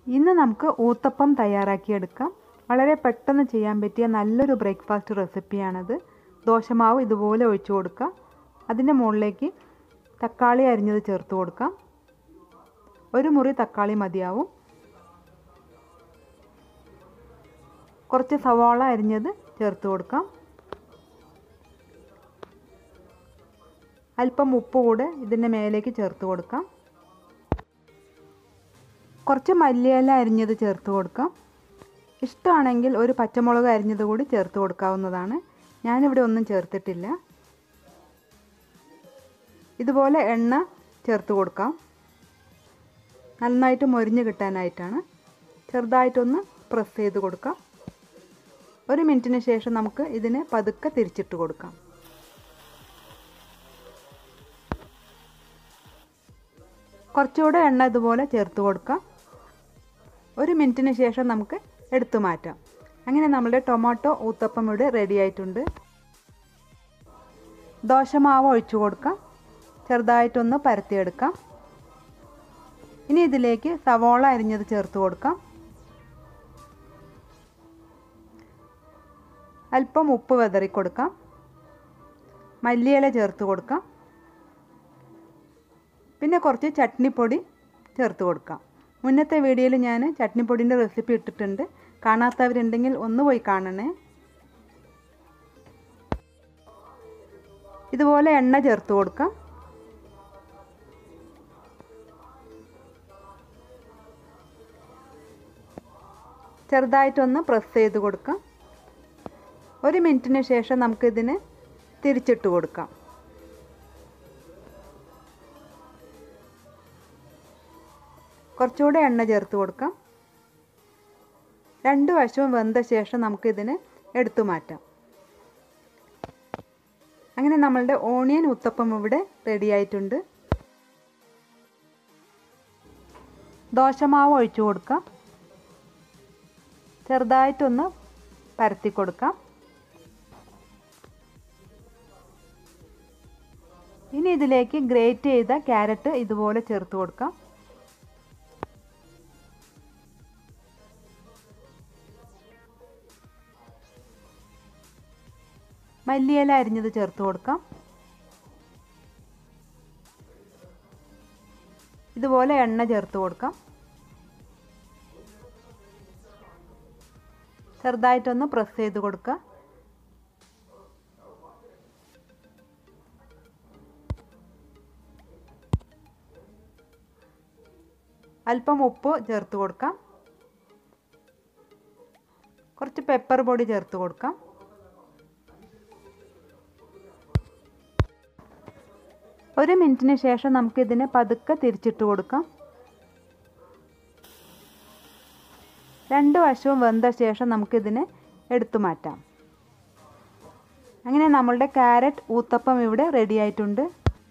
ഇന്ന് നമുക്ക് ഊത്തപ്പം തയ്യാറാക്കിയെടുക്കാം വളരെ പെട്ടെന്ന് ചെയ്യാൻ പറ്റിയ നല്ലൊരു ബ്രേക്ക്ഫാസ്റ്റ് റെസിപ്പിയാണത് ദോശമാവ് ഇതുപോലെ ഒഴിച്ചു കൊടുക്കാം അതിൻ്റെ മുകളിലേക്ക് തക്കാളി അരിഞ്ഞത് ചേർത്ത് കൊടുക്കാം ഒരു മുറി തക്കാളി മതിയാവും കുറച്ച് സവാള അരിഞ്ഞത് ചേർത്ത് കൊടുക്കാം അല്പം ഉപ്പ് കൂടെ ഇതിൻ്റെ മേലേക്ക് ചേർത്ത് കൊടുക്കാം കുറച്ച് മല്ലിയില അരിഞ്ഞത് ചേർത്ത് കൊടുക്കാം ഇഷ്ടമാണെങ്കിൽ ഒരു പച്ചമുളക് അരിഞ്ഞത് കൂടി ചേർത്ത് കൊടുക്കാവുന്നതാണ് ഞാനിവിടെ ഒന്നും ചേർത്തിട്ടില്ല ഇതുപോലെ എണ്ണ ചേർത്ത് കൊടുക്കാം നന്നായിട്ട് മൊരിഞ്ഞ് കിട്ടാനായിട്ടാണ് ചെറുതായിട്ടൊന്ന് പ്രസ് ചെയ്ത് കൊടുക്കാം ഒരു മിനിറ്റിന് ശേഷം നമുക്ക് ഇതിനെ പതുക്കെ തിരിച്ചിട്ട് കൊടുക്കാം കുറച്ചുകൂടെ എണ്ണ ഇതുപോലെ ചേർത്ത് കൊടുക്കാം ഒരു മിനിറ്റിന് ശേഷം നമുക്ക് എടുത്തു മാറ്റാം അങ്ങനെ നമ്മുടെ ടൊമാറ്റോ ഊത്തപ്പം ഇവിടെ റെഡി ആയിട്ടുണ്ട് ദോശമാവ് ഒഴിച്ചു കൊടുക്കാം ചെറുതായിട്ടൊന്ന് പരത്തിയെടുക്കാം ഇനി ഇതിലേക്ക് സവോള അരിഞ്ഞത് ചേർത്ത് കൊടുക്കാം അല്പം ഉപ്പ് വെതറി കൊടുക്കാം മല്ലിയില ചേർത്ത് കൊടുക്കാം പിന്നെ കുറച്ച് ചട്നിപ്പൊടി ചേർത്ത് കൊടുക്കാം മുന്നത്തെ വീഡിയോയിൽ ഞാൻ ചട്നിപ്പൊടിൻ്റെ റെസിപ്പി ഇട്ടിട്ടുണ്ട് കാണാത്തവരുണ്ടെങ്കിൽ ഒന്ന് പോയി കാണണേ ഇതുപോലെ എണ്ണ ചേർത്ത് കൊടുക്കാം ചെറുതായിട്ടൊന്ന് പ്രസ് ചെയ്ത് കൊടുക്കാം ഒരു മിനിറ്റിന് ശേഷം നമുക്കിതിന് തിരിച്ചിട്ട് കൊടുക്കാം കുറച്ചുകൂടെ എണ്ണ ചേർത്ത് കൊടുക്കാം രണ്ട് വശവും വെന്ത ശേഷം നമുക്കിതിനെ എടുത്തു മാറ്റാം അങ്ങനെ നമ്മളുടെ ഓണിയൻ ഉത്തപ്പം ഇവിടെ റെഡി ആയിട്ടുണ്ട് ദോശമാവ് ഒഴിച്ചു കൊടുക്കാം ചെറുതായിട്ടൊന്ന് പരത്തി കൊടുക്കാം ഇനി ഇതിലേക്ക് ഗ്രേറ്റ് ചെയ്ത ക്യാരറ്റ് ഇതുപോലെ ചേർത്ത് കൊടുക്കാം മല്ലിയില അരിഞ്ഞത് ചേർത്ത് കൊടുക്കാം ഇതുപോലെ എണ്ണ ചേർത്ത് കൊടുക്കാം ചെറുതായിട്ടൊന്ന് പ്രസ് ചെയ്ത് കൊടുക്കുക അല്പം ഉപ്പ് ചേർത്ത് കൊടുക്കാം കുറച്ച് പെപ്പർ പൊടി ചേർത്ത് കൊടുക്കാം ഒരു മിനിറ്റിന് ശേഷം നമുക്കിതിനെ പതുക്കെ തിരിച്ചിട്ട് കൊടുക്കാം രണ്ട് വശവും വെന്ത ശേഷം നമുക്കിതിനെ എടുത്തു മാറ്റാം അങ്ങനെ നമ്മളുടെ ക്യാരറ്റ് ഊത്തപ്പം ഇവിടെ റെഡി ആയിട്ടുണ്ട്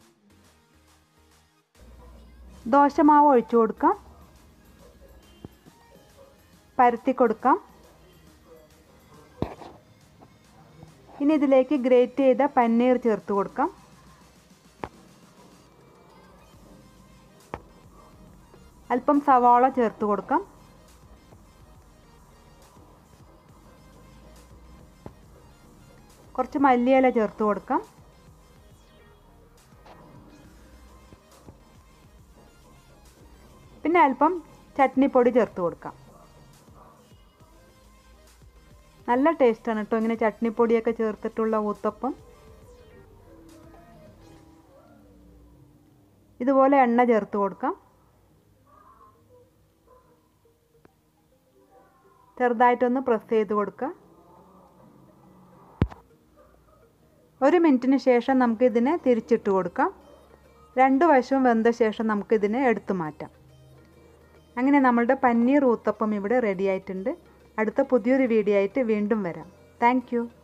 ദോശമാവ് ഒഴിച്ചു കൊടുക്കാം പരത്തി കൊടുക്കാം ഇനി ഇതിലേക്ക് ഗ്രേറ്റ് ചെയ്ത പന്നീർ ചേർത്ത് കൊടുക്കാം അല്പം സവാള ചേർത്ത് കൊടുക്കാം കുറച്ച് മല്ലിയില ചേർത്ത് കൊടുക്കാം പിന്നെ അല്പം ചട്നിപ്പൊടി ചേർത്ത് കൊടുക്കാം നല്ല ടേസ്റ്റാണ് കേട്ടോ ഇങ്ങനെ ചട്നിപ്പൊടിയൊക്കെ ചേർത്തിട്ടുള്ള ഊത്തപ്പം ഇതുപോലെ എണ്ണ ചേർത്ത് കൊടുക്കാം ചെറുതായിട്ടൊന്ന് പ്രസ് ചെയ്ത് കൊടുക്കുക ഒരു മിനിറ്റിന് ശേഷം നമുക്കിതിനെ തിരിച്ചിട്ട് കൊടുക്കാം രണ്ട് വശവും വെന്ത ശേഷം നമുക്കിതിനെ എടുത്തു മാറ്റാം അങ്ങനെ നമ്മളുടെ പന്നീർ ഊത്തപ്പം ഇവിടെ റെഡി ആയിട്ടുണ്ട് അടുത്ത പുതിയൊരു വീഡിയോ ആയിട്ട് വീണ്ടും വരാം താങ്ക്